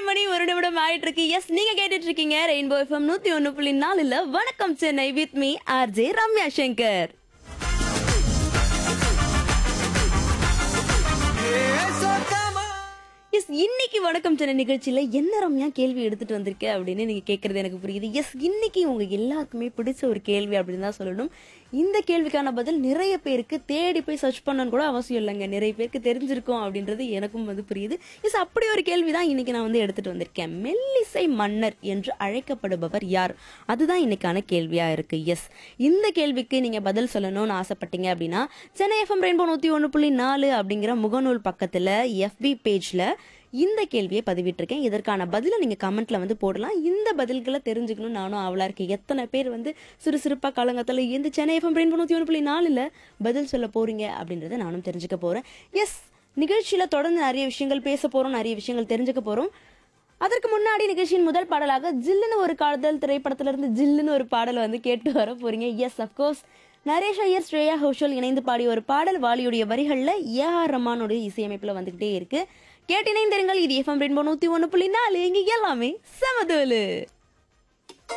மணி ஒரு நிமிடம் ஆயிட்டு இருக்கு எஸ் நீங்க கேட்டுட்டு இருக்கீங்க ரெயின்போ எஃப்எம் நூத்தி ஒன்னு புள்ளி நாலுல வணக்கம் Chennai with me RJ Ramya Shankar S இன்னைக்கு வணக்கம் சென்னை நிகழ்ச்சியில என்ன ரம்யா கேள்வி எடுத்துட்டு வந்திருக்க அப்படின்னு நீங்க கேக்குறது எனக்கு புரியுது எஸ் இன்னைக்கு உங்க எல்லாருக்குமே பிடிச்ச ஒரு கேள்வி அப்படின்னு தான் சொல்லணும் இந்த கேள்விக்கான பதில் நிறைய பேருக்கு தேடி போய் சர்ச் பண்ணணும்னு கூட அவசியம் இல்லைங்க நிறைய பேருக்கு தெரிஞ்சிருக்கும் அப்படின்றது எனக்கும் வந்து புரியுது எஸ் அப்படி ஒரு கேள்வி தான் இன்னைக்கு நான் வந்து எடுத்துட்டு வந்திருக்கேன் மெல்லிசை மன்னர் என்று அழைக்கப்படுபவர் யார் அதுதான் இன்னைக்கான கேள்வியா இருக்கு எஸ் இந்த கேள்விக்கு நீங்க பதில் சொல்லணும்னு ஆசைப்பட்டீங்க அப்படின்னா சென்னை எஃப்எம் ரெயின்போ நூத்தி ஒன்று புள்ளி நாலு அப்படிங்கிற முகநூல் பக்கத்துல எஃபி பேஜ்ல இந்த கேள்வியை பதிவிட்டிருக்கேன் இதற்கான பதிலை நீங்க கமெண்ட்ல வந்து போடலாம் இந்த பதில்களை தெரிஞ்சுக்கணும் நானும் ஆவலா இருக்கேன் எத்தனை பேர் வந்து சுறுசுறுப்பா காலங்கத்தில் இந்த சென்னை எஃப்எம் ரெயின்போ நூத்தி ஒன்று புள்ளி நாலுல பதில் சொல்ல போறீங்க அப்படின்றத நானும் தெரிஞ்சுக்க போறேன் எஸ் நிகழ்ச்சியில தொடர்ந்து நிறைய விஷயங்கள் பேச போறோம் நிறைய விஷயங்கள் தெரிஞ்சுக்க போறோம் அதற்கு முன்னாடி நிகழ்ச்சியின் முதல் பாடலாக ஜில்லுன்னு ஒரு காதல் திரைப்படத்துல இருந்து ஜில்லுன்னு ஒரு பாடல் வந்து கேட்டு வர போறீங்க எஸ் அப்கோர்ஸ் நரேஷ் ஐயர் ஸ்ரேயா ஹோஷல் இணைந்து பாடிய ஒரு பாடல் வாலியுடைய வரிகள்ல ஏ ஆர் ரமானுடைய இசையமைப்புல வந்துகிட்டே இருக்கு கேட்டினைந்திருங்கள் இது எஃப்எம் ரெயின்போ நூத்தி ஒன்று புள்ளி நாலு இங்க எல்லாமே சமதோலு